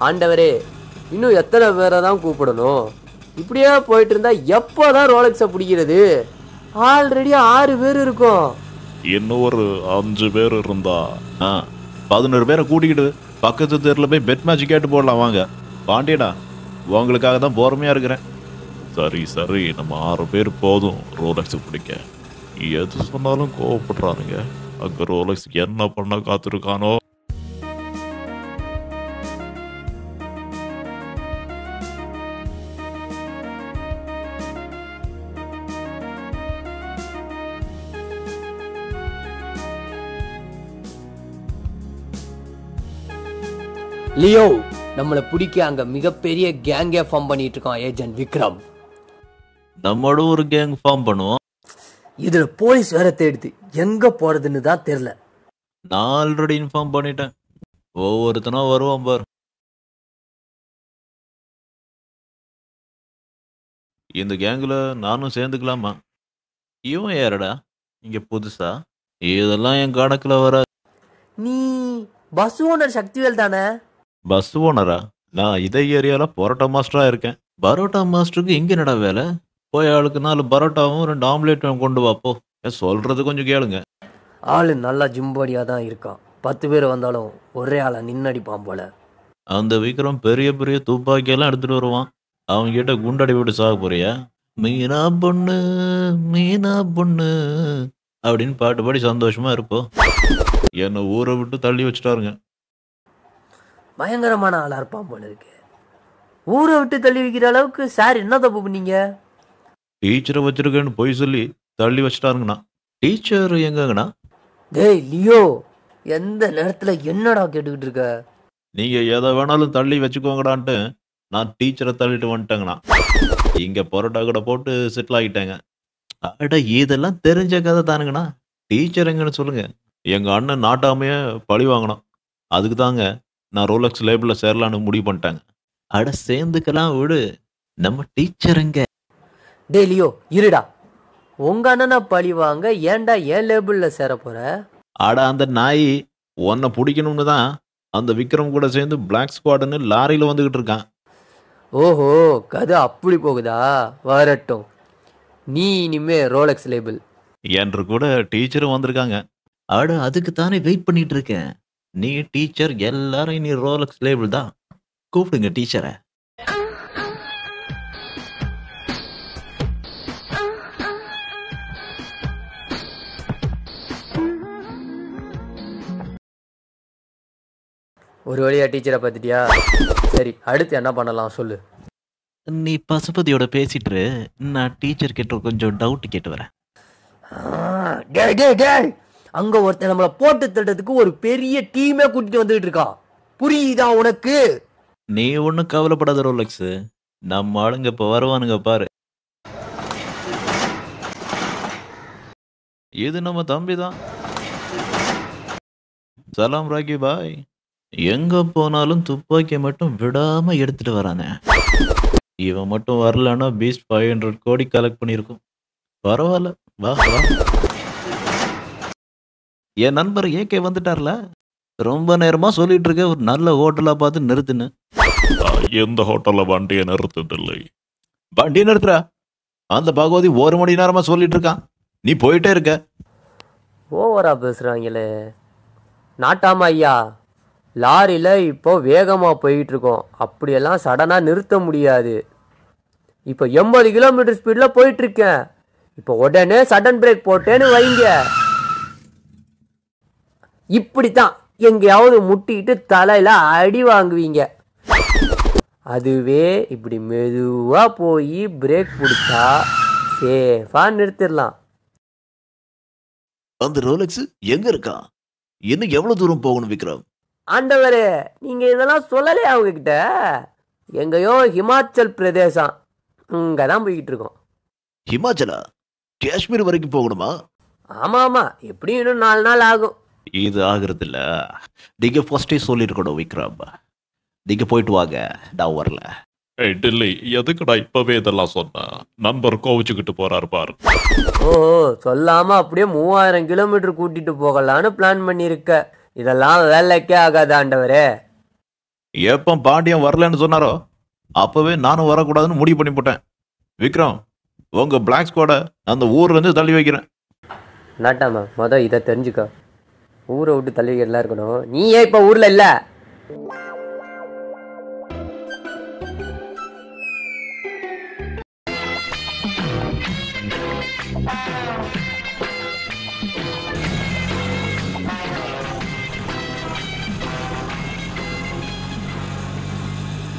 ஆண்டவரே இன்னும் எத்தனை பேரை தான் கூப்பிடணும் இப்படியே போயிட்டு இருந்தா எப்போதான் ரோலக்ஸை பிடிக்கிறது ஆல்ரெடி ஆறு பேர் இருக்கோம் இன்னும் ஒரு அஞ்சு பேர் இருந்தா ஆ பதினோரு பேரை கூட்டிக்கிட்டு பக்கத்து தெருவில் போய் பெட் மேட்ச் கேட்டு போடலாம் வாங்க பாண்டியடா உங்களுக்காக தான் பொறுமையா இருக்கிறேன் சரி சரி நம்ம ஆறு பேர் போதும் ரோலக்ஸ் பிடிக்க எது சொன்னாலும் கோவப்படுறானுங்க அங்க ரோலக்ஸ் என்ன பண்ண காத்திருக்கானோ லியோ நம்மளை பிடிக்க அங்க மிகப்பெரிய கேங்கே ஃபார்ம் பண்ணிட்டு இருக்கான் ஏஜென்ட் விக்ரம் நம்மளோட ஒரு கேங் ஃபார்ம் பண்ணுவோம் இதுல போலீஸ் வேற தேடுது எங்க போறதுன்னு தான் தெரியல நான் ஆல்ரெடி இன்ஃபார்ம் பண்ணிட்டேன் ஒவ்வொருத்தனா வருவான் பார் இந்த கேங்கில் நானும் சேர்ந்துக்கலாமா இவன் யாரடா இங்க புதுசா இதெல்லாம் என் கணக்குல வர நீ பஸ் ஓனர் சக்திவேல் தானே பஸ் ஓனரா நான் இதே ஏரியால பரோட்டா மாஸ்டரா இருக்கேன் பரோட்டா மாஸ்டருக்கு இங்க என்னடா வேலை போய் ஆளுக்கு நாலு பரோட்டாவும் ரெண்டு ஆம்லேட்டும் கொண்டு வாப்போ ஏன் சொல்றது கொஞ்சம் கேளுங்க ஆளு நல்லா ஜிம்பாடியா தான் இருக்கான் பத்து பேர் வந்தாலும் ஒரே ஆளா நின்னடிப்பான் போல அந்த விக்ரம் பெரிய பெரிய துப்பாக்கியெல்லாம் எடுத்துட்டு வருவான் அவங்க கிட்ட குண்டடி விட்டு சாக போறியா மீனா பொண்ணு மீனா பொண்ணு அப்படின்னு பாட்டு பாடி சந்தோஷமா இருப்போம் என்னை ஊரை விட்டு தள்ளி வச்சுட்டாருங்க பயங்கரமான ஆளா இருப்பான் போல இருக்கு ஊரை விட்டு தள்ளி வைக்கிற அளவுக்கு சார் என்ன தப்பு பண்ணீங்க டீச்சரை வச்சிருக்கேன்னு பொய் சொல்லி தள்ளி வச்சுட்டாருங்கண்ணா டீச்சர் எங்கங்கண்ணா டேய் லியோ எந்த நேரத்துல என்னடா கேட்டுக்கிட்டு இருக்க நீங்க எதை வேணாலும் தள்ளி வச்சுக்கோங்கடான்ட்டு நான் டீச்சரை தள்ளிட்டு வந்துட்டேங்கண்ணா இங்க பரோட்டா கூட போட்டு செட்டில் ஆகிட்டேங்க அட இதெல்லாம் தெரிஞ்ச கதை தானுங்கண்ணா டீச்சர் எங்கன்னு சொல்லுங்க எங்க அண்ணன் நாட்டாமைய பழி வாங்கணும் அதுக்கு தாங்க நான் ரோலக்ஸ் லேபிளில் சேரலான்னு முடிவு பண்ணிட்டாங்க அட சேர்ந்துக்கலாம் விடு நம்ம டீச்சர் எங்க டேய் லியோ இருடா உங்க அண்ணனை பழி வாங்க ஏன்டா ஏன் லேபிள்ல சேர போற அட அந்த நாய் உன்னை பிடிக்கணும்னு தான் அந்த விக்ரம் கூட சேர்ந்து பிளாக் ஸ்குவாடுன்னு லாரியில் வந்துகிட்டு இருக்கான் ஓஹோ கதை அப்படி போகுதா வரட்டும் நீ இனிமே ரோலக்ஸ் லேபிள் என்று கூட டீச்சரும் வந்திருக்காங்க அட அதுக்கு தானே வெயிட் பண்ணிட்டு இருக்கேன் நீ டீச்சர் எல்லாரும் நீ ரோலக்ஸ் லேபிள் தான் கூப்பிடுங்க டீச்சரை ஒரு வழியா டீச்சரை பார்த்துட்டியா சரி அடுத்து என்ன பண்ணலாம் சொல்லு நீ பசுபதியோட பேசிட்டு இரு. நான் டீச்சர் கிட்ட கொஞ்சம் டவுட் கேட்டு வரேன் ஆ, டேய் டேய் டேய் அங்க ஒருத்தன் நம்மள போட்டு தட்டதுக்கு ஒரு பெரிய டீமே கூட்டிட்டு வந்துகிட்டு இருக்கான் புரியுதா உனக்கு நீ ஒன்றும் கவலைப்படாத ரோலக்ஸ் நம்ம ஆளுங்க இப்போ வருவானுங்க பாரு இது நம்ம தம்பி தான் சலாம் ராக்கி பாய் எங்க போனாலும் துப்பாக்கியை மட்டும் விடாம எடுத்துட்டு வரானே இவன் மட்டும் வரலன்னா பீஸ் ஃபைவ் ஹண்ட்ரட் கோடி கலெக்ட் பண்ணியிருக்கும் பரவாயில்ல வா வா என் நண்பர் ஏகே வந்துட்டார்ல ரொம்ப நேரமா சொல்லிட்டு இருக்க ஒரு நல்ல ஹோட்டலா பார்த்து நிறுத்துன்னு எந்த ஹோட்டல்ல வண்டியை நிறுத்ததில்லை வண்டியை நிறுத்துற அந்த பகவதி ஒரு மணி நேரமா சொல்லிட்டு இருக்கான் நீ போயிட்டே இருக்க ஓவரா பேசுறாங்களே நாட்டாமா ஐயா லாரியில இப்போ வேகமா போயிட்டு இருக்கோம் அப்படியெல்லாம் சடனா நிறுத்த முடியாது இப்போ எண்பது கிலோமீட்டர் ஸ்பீட்ல போயிட்டு இருக்கேன் இப்போ உடனே சடன் பிரேக் போட்டேன்னு வைங்க இப்படித்தான் எங்கேயாவது முட்டிட்டு தலையில அடி வாங்குவீங்க அதுவே இப்படி மெதுவா போய் பிரேக் பிடிச்சா சேஃபா நிறுத்திடலாம் அந்த ரோலெக்ஸ் எங்க இருக்கான் இன்னும் எவ்வளவு தூரம் போகணும் விக்ரம் ஆண்டவரே நீங்க இதெல்லாம் சொல்லலையா அவங்க கிட்ட எங்கேயோ ஹிமாச்சல் பிரதேசம் அங்கே தான் போய்கிட்டு இருக்கோம் ஹிமாச்சலா காஷ்மீர் வரைக்கும் போகணுமா ஆமா ஆமா எப்படியும் இன்னும் நாலு நாள் ஆகும் இது ஆகுறது இல்ல நீங்க ஃபர்ஸ்டே சொல்லிருக்கணும் விக்ரம் நீங்க போயிட்டு வாங்க நான் வரல ஏய் டில்லி எதுக்குடா இப்பவே இதெல்லாம் சொன்ன நண்பர் கோவிச்சுக்கிட்டு போறாரு பாரு ஓ சொல்லாம அப்படியே மூவாயிரம் கிலோமீட்டர் கூட்டிட்டு போகலான்னு பிளான் பண்ணியிருக்க இதெல்லாம் வேலைக்கே ஆகாது ஆண்டவரே எப்போ பாண்டியன் வரலன்னு சொன்னாரோ அப்பவே நானும் வரக்கூடாதுன்னு முடிவு பண்ணி போட்டேன் விக்ரம் உங்க பிளாக் ஸ்குவாடை அந்த ஊர்ல இருந்து தள்ளி வைக்கிறேன் நாட்டாமா மொதல் இதை தெரிஞ்சுக்கோ ஊரை விட்டு தள்ளிக்கிட்டுலாம் இருக்கணும் நீ ஏன் இப்போ ஊரில் இல்லை